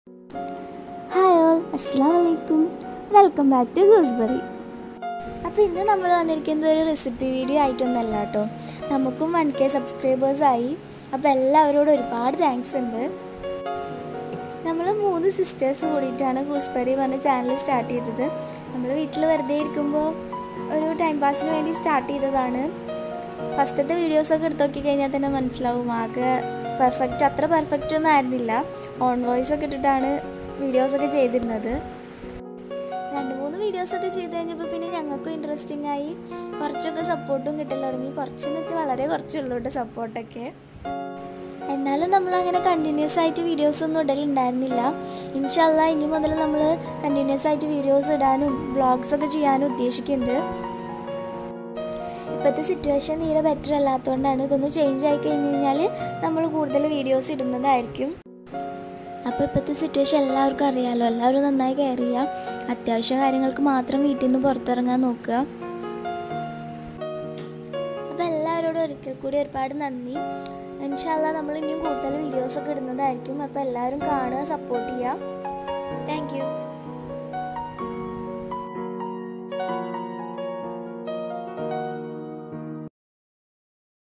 hi all അസ്സാം വലൈക്കും welcome back to ഗൂസ്ബറി അപ്പോൾ ഇന്ന് നമ്മൾ വന്നിരിക്കുന്നത് ഒരു റെസിപ്പി വീഡിയോ ആയിട്ടൊന്നല്ല കേട്ടോ നമുക്കും വൺ കെ സബ്സ്ക്രൈബേഴ്സായി അപ്പോൾ എല്ലാവരോടും ഒരുപാട് താങ്ക്സ് ഉണ്ട് നമ്മൾ മൂന്ന് സിസ്റ്റേഴ്സ് കൂടിയിട്ടാണ് ഗൂസ്ബറി പറഞ്ഞ ചാനൽ സ്റ്റാർട്ട് ചെയ്തത് നമ്മൾ വീട്ടിൽ വെറുതെ ഇരിക്കുമ്പോൾ ഒരു ടൈം പാസിന് വേണ്ടി സ്റ്റാർട്ട് ചെയ്തതാണ് ഫസ്റ്റത്തെ വീഡിയോസൊക്കെ എടുത്ത് നോക്കി കഴിഞ്ഞാൽ തന്നെ മനസ്സിലാവും ആകെ പെർഫെക്റ്റ് അത്ര പെർഫെക്റ്റ് ഒന്നും ആയിരുന്നില്ല ഓൺ വോയിസ് ഒക്കെ ഇട്ടിട്ടാണ് വീഡിയോസൊക്കെ ചെയ്തിരുന്നത് രണ്ട് മൂന്ന് വീഡിയോസൊക്കെ ചെയ്ത് കഴിഞ്ഞപ്പോൾ പിന്നെ ഞങ്ങൾക്കും ഇൻട്രസ്റ്റിംഗ് ആയി കുറച്ചൊക്കെ സപ്പോർട്ടും കിട്ടൽ തുടങ്ങി കുറച്ചെന്ന് വെച്ചാൽ വളരെ കുറച്ചുള്ളൂ കേട്ടോ സപ്പോർട്ടൊക്കെ എന്നാലും നമ്മൾ അങ്ങനെ കണ്ടിന്യൂസ് ആയിട്ട് വീഡിയോസ് ഒന്നും ഇടലുണ്ടായിരുന്നില്ല ഇൻഷല്ല ഇനി മുതൽ നമ്മൾ കണ്ടിന്യൂസ് ആയിട്ട് വീഡിയോസ് ഇടാനും വ്ളോഗ്സ് ഒക്കെ ചെയ്യാനും ഉദ്ദേശിക്കുന്നുണ്ട് ഇപ്പോഴത്തെ സിറ്റുവേഷൻ തീരെ ബെറ്റർ അല്ലാത്തതുകൊണ്ടാണ് ഇതൊന്ന് ചേഞ്ച് ആയി കഴിഞ്ഞ് കഴിഞ്ഞാൽ നമ്മൾ കൂടുതൽ വീഡിയോസ് ഇടുന്നതായിരിക്കും അപ്പോൾ ഇപ്പോഴത്തെ സിറ്റുവേഷൻ എല്ലാവർക്കും അറിയാമല്ലോ എല്ലാവരും നന്നായി കെയർ ചെയ്യുക അത്യാവശ്യ കാര്യങ്ങൾക്ക് മാത്രം വീട്ടിൽ നിന്ന് പുറത്തിറങ്ങാൻ നോക്കുക അപ്പോൾ എല്ലാവരോടും ഒരിക്കൽ കൂടി ഒരുപാട് നന്ദി ഇൻഷാല്ല നമ്മൾ ഇനിയും കൂടുതൽ വീഡിയോസൊക്കെ ഇടുന്നതായിരിക്കും അപ്പോൾ എല്ലാവരും കാണുക സപ്പോർട്ട് ചെയ്യുക താങ്ക് യു